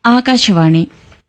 ആകാശവാണി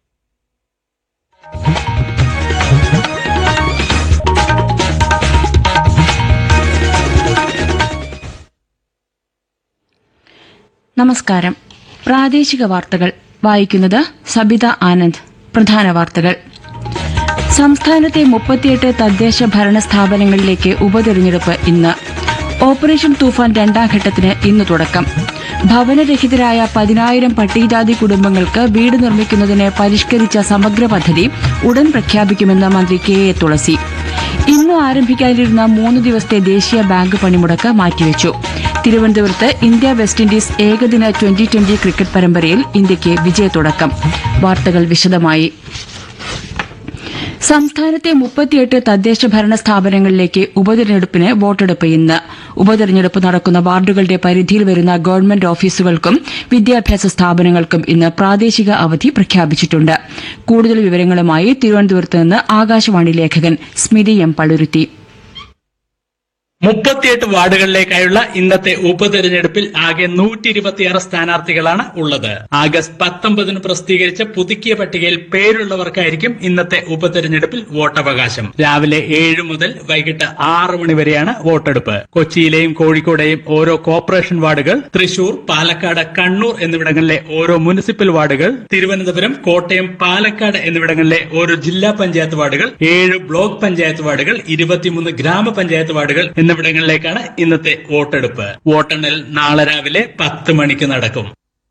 നമസ്കാരം പ്രാദേശിക വാർത്തകൾ വായിക്കുന്നത് സബിത ആനന്ദ് പ്രധാന വാർത്തകൾ സംസ്ഥാനത്തെ മുപ്പത്തിയെട്ട് തദ്ദേശ ഭരണ സ്ഥാപനങ്ങളിലേക്ക് ഉപതെരഞ്ഞെടുപ്പ് ഇന്ന് ഓപ്പറേഷൻ തൂഫാൻ രണ്ടാം ഘട്ടത്തിന് ഇന്ന് തുടക്കം ഭവനരഹിതരായ പതിനായിരം പട്ടികജാതി കുടുംബങ്ങൾക്ക് വീട് നിർമ്മിക്കുന്നതിന് പരിഷ്കരിച്ച സമഗ്ര പദ്ധതി ഉടൻ പ്രഖ്യാപിക്കുമെന്ന് മന്ത്രി കെ എ തുളസി ഇന്ന് ആരംഭിക്കാനിരുന്ന മൂന്ന് ദിവസത്തെ ദേശീയ ബാങ്ക് പണിമുടക്ക് മാറ്റിവെച്ചു തിരുവനന്തപുരത്ത് ഇന്ത്യ വെസ്റ്റ് ഇൻഡീസ് ഏകദിന ട്വന്റി ട്വന്റി ക്രിക്കറ്റ് പരമ്പരയിൽ ഇന്ത്യയ്ക്ക് വിജയത്തുടക്കം വാർത്തകൾ വിശദമായി സംസ്ഥാനത്തെ മുപ്പത്തിയെട്ട് തദ്ദേശ ഭരണ സ്ഥാപനങ്ങളിലേക്ക് ഉപതെരഞ്ഞെടുപ്പിന് വോട്ടെടുപ്പ് ഇന്ന് ഉപതെരഞ്ഞെടുപ്പ് നടക്കുന്ന വാർഡുകളുടെ പരിധിയിൽ വരുന്ന ഗവൺമെന്റ് ഓഫീസുകൾക്കും വിദ്യാഭ്യാസ സ്ഥാപനങ്ങൾക്കും ഇന്ന് പ്രാദേശിക അവധി പ്രഖ്യാപിച്ചിട്ടുണ്ട് കൂടുതൽ വിവരങ്ങളുമായി തിരുവനന്തപുരത്ത് നിന്ന് ആകാശവാണി ലേഖകൻ സ്മിതി എം പളുരുത്തി മുപ്പത്തിയെട്ട് വാർഡുകളിലേക്കായുള്ള ഇന്നത്തെ ഉപതെരഞ്ഞെടുപ്പിൽ ആകെ നൂറ്റി ഇരുപത്തിയാറ് സ്ഥാനാർത്ഥികളാണ് ഉള്ളത് ആഗസ്റ്റ് പത്തൊമ്പതിന് പ്രസിദ്ധീകരിച്ച പുതുക്കിയ പട്ടികയിൽ പേരുള്ളവർക്കായിരിക്കും ഇന്നത്തെ ഉപതെരഞ്ഞെടുപ്പിൽ വോട്ടവകാശം രാവിലെ ഏഴ് മുതൽ വൈകിട്ട് ആറ് മണി വരെയാണ് വോട്ടെടുപ്പ് കൊച്ചിയിലെയും കോഴിക്കോടെയും ഓരോ കോർപ്പറേഷൻ വാർഡുകൾ തൃശൂർ പാലക്കാട് കണ്ണൂർ എന്നിവിടങ്ങളിലെ ഓരോ മുനിസിപ്പൽ വാർഡുകൾ തിരുവനന്തപുരം കോട്ടയം പാലക്കാട് എന്നിവിടങ്ങളിലെ ഓരോ ജില്ലാ പഞ്ചായത്ത് വാർഡുകൾ ഏഴ് ബ്ലോക്ക് പഞ്ചായത്ത് വാർഡുകൾ ഇരുപത്തിമൂന്ന് ഗ്രാമപഞ്ചായത്ത് വാർഡുകൾ എന്നിവിടങ്ങളിലേക്കാണ് ഇന്നത്തെ വോട്ടെടുപ്പ് വോട്ടെണ്ണൽ നാളെ രാവിലെ പത്ത് മണിക്ക് നടക്കും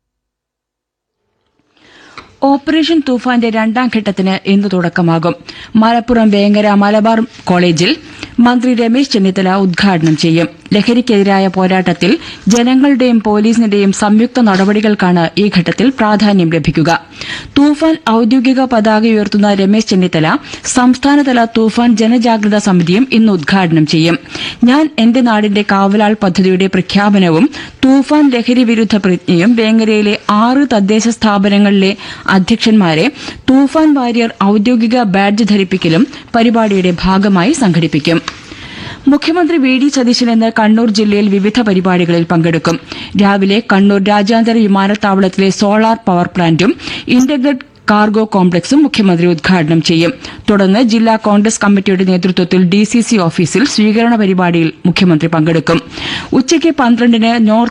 ഓപ്പറേഷൻ തൂഫാന്റെ രണ്ടാം ഘട്ടത്തിന് ഇന്ന് തുടക്കമാകും മലപ്പുറം വേങ്ങര മലബാർ കോളേജിൽ മന്ത്രി രമേശ് ചെന്നിത്തല ഉദ്ഘാടനം ചെയ്യും ലഹരിക്കെതിരായ പോരാട്ടത്തിൽ ജനങ്ങളുടെയും പോലീസിന്റെയും സംയുക്ത നടപടികൾക്കാണ് ഈ ഘട്ടത്തിൽ പ്രാധാന്യം ലഭിക്കുക തൂഫാൻ ഔദ്യോഗിക പതാക ഉയർത്തുന്ന രമേശ് ചെന്നിത്തല സംസ്ഥാനതല തൂഫാൻ ജനജാഗ്രതാ സമിതിയും ഇന്ന് ഉദ്ഘാടനം ചെയ്യും ഞാൻ എന്റെ നാടിന്റെ കാവലാൾ പദ്ധതിയുടെ പ്രഖ്യാപനവും തൂഫാൻ ലഹരി വിരുദ്ധ പ്രതിജ്ഞയും വേങ്ങരയിലെ ആറ് തദ്ദേശ സ്ഥാപനങ്ങളിലെ അധ്യക്ഷന്മാരെ തൂഫാൻ വാരിയർ ഔദ്യോഗിക ബാഡ്ജ് ധരിപ്പിക്കലും പരിപാടിയുടെ ഭാഗമായി സംഘടിപ്പിക്കും മുഖ്യമന്ത്രി വി ഡി സതീശൻ ഇന്ന് കണ്ണൂർ ജില്ലയിൽ വിവിധ പരിപാടികളിൽ പങ്കെടുക്കും രാവിലെ കണ്ണൂർ രാജ്യാന്തര വിമാനത്താവളത്തിലെ സോളാർ പവർ പ്ലാന്റും ഇന്റഗ്രേറ്റ് കാർഗോ കോംപ്ലക്സും മുഖ്യമന്ത്രി ഉദ്ഘാടനം ചെയ്യും തുടർന്ന് ജില്ലാ കോൺഗ്രസ് കമ്മിറ്റിയുടെ നേതൃത്വത്തിൽ ഡി സി സി ഓഫീസിൽ സ്വീകരണ പരിപാടിയിൽ മുഖ്യമന്ത്രി പങ്കെടുക്കും ഉച്ചയ്ക്ക് പന്ത്രണ്ടിന് നോർത്ത്